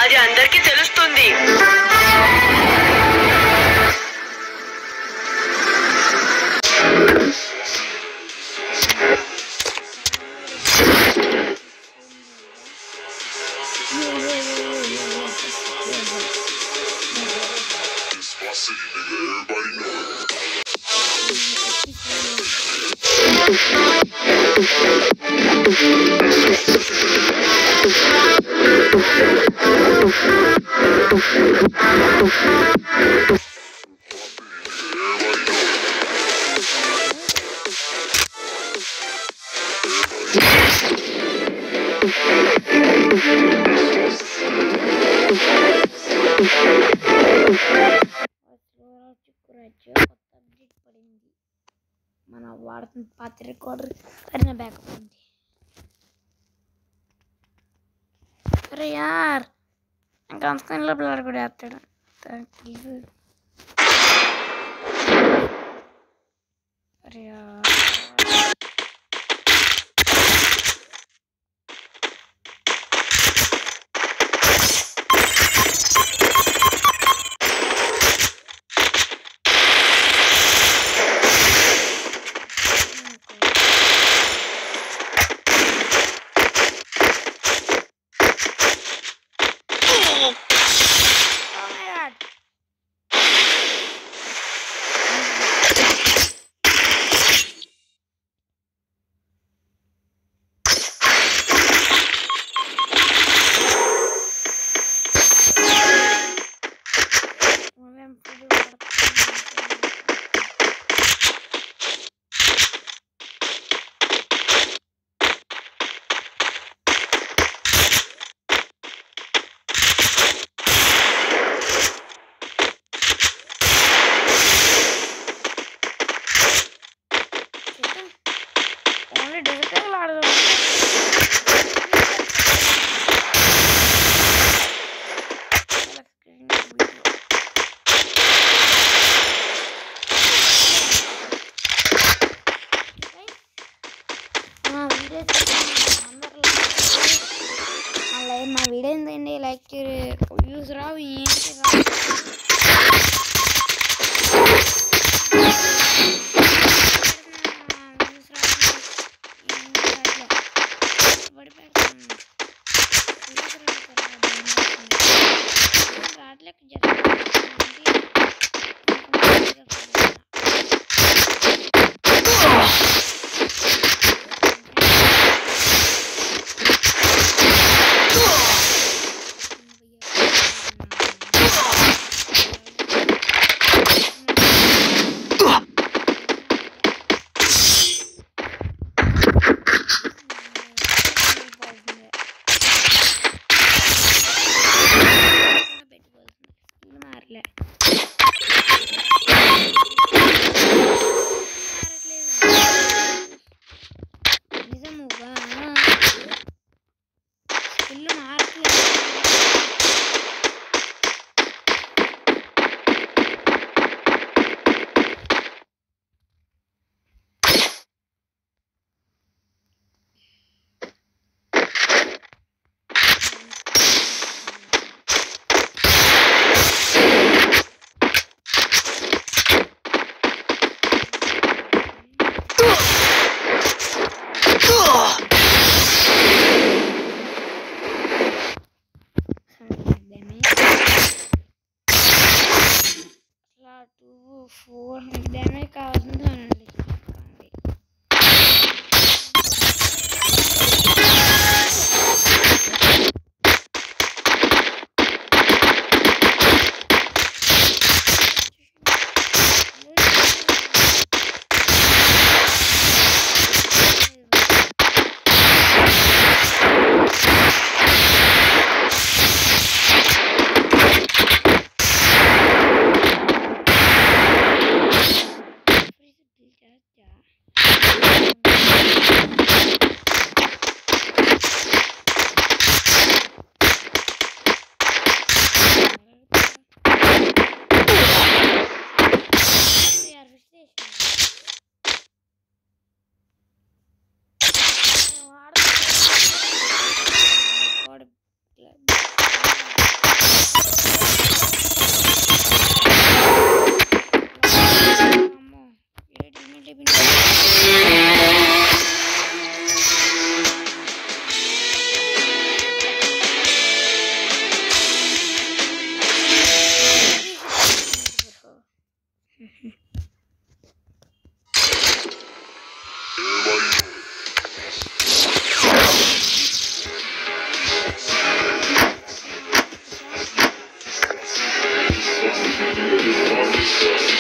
అది అందరికీ తెలుస్తుంది This my city, nigga. Everybody know it. Everybody know it. కొత్త అప్డేట్ పడింది మన వాడుతున్న పాత రికార్డర్ సరైన బ్యాకప్ ఉంది అరే యార్ ఇంకా స్క్రీన్లో బ్లర్ కూడా వేస్తాడు తెలుసు అరే యార్ Oh my god. ఉదయం ఫుడ్ ఓన్లీ డిజిటల్ ఆడదాం మా వీడియో ఏంటండి లైక్ వ్యూస్ రావు ఏంటి రావు వ్యూస్ రావు ఏంటి రావట్లే. పడి పెడతాను. వ్యూస్ రావట్లే. రావట్లేక మారలే నిజముగా ఇల్లు మారట్లేదు అట్లా టూ ఫోర్ హండ్రెడ్ డ్యామేజ్ కావాల్సింది అనండి Pop this stuff.